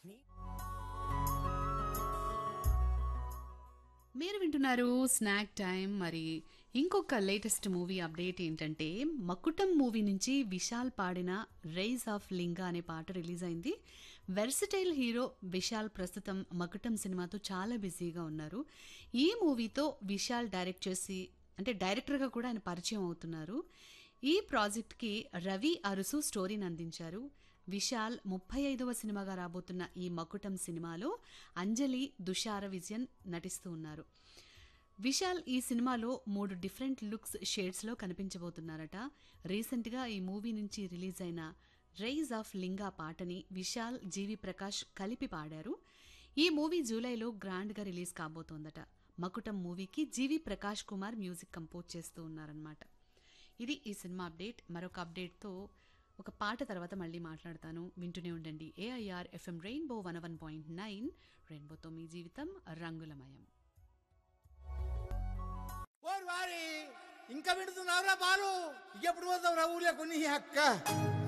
మీరు వింటున్నారు snack time మరి ఇంకొక లేటెస్ట్ మూవీ అప్డేట్ ఏంటంటే మకుటం మూవీ నుంచి విశాల్ పాడిన రైజ్ ఆఫ్ లింగా అనే పాట రిలీజ్ అయింది వెర్సిటైల్ హీరో విశాల్ ప్రస్తుతం మకుటం సినిమాతో చాలా బిజీగా ఉన్నారు ఈ మూవీతో విశాల్ డైరెక్ట్ చేసి అంటే డైరెక్టర్గా కూడా ఆయన పరిచయం అవుతున్నారు ఈ ప్రాజెక్ట్కి రవి అరుసు స్టోరీని అందించారు విశాల్ ముప్పై ఐదవ సినిమాగా రాబోతున్న ఈ మకుటం సినిమాలో అంజలి దుషార విజయన్ నటిస్తూ ఉన్నారు విశాల్ ఈ సినిమాలో మూడు డిఫరెంట్ లుక్స్ షేడ్స్లో కనిపించబోతున్నారట రీసెంట్గా ఈ మూవీ నుంచి రిలీజ్ అయిన రైజ్ ఆఫ్ లింగా పాటని విశాల్ జీవి ప్రకాష్ కలిపి పాడారు ఈ మూవీ జూలైలో గ్రాండ్గా రిలీజ్ కాబోతోందట మకుటం మూవీకి జీవి ప్రకాష్ కుమార్ మ్యూజిక్ కంపోజ్ చేస్తూ ఉన్నారనమాట ఇది ఈ సినిమా అప్డేట్ మరొక అప్డేట్తో ఒక పాట తర్వాత మళ్ళీ మాట్లాడతాను వింటూనే ఉండండి AIR FM rainbow one one point nine రెయిన్బోతో మీ జీవితం రంగులమయం ఓరి వారి ఇంకా వింటున్నావురా బాలు ఎప్పుడు పోతావు రా ఊర్లో కొన్ని అక్క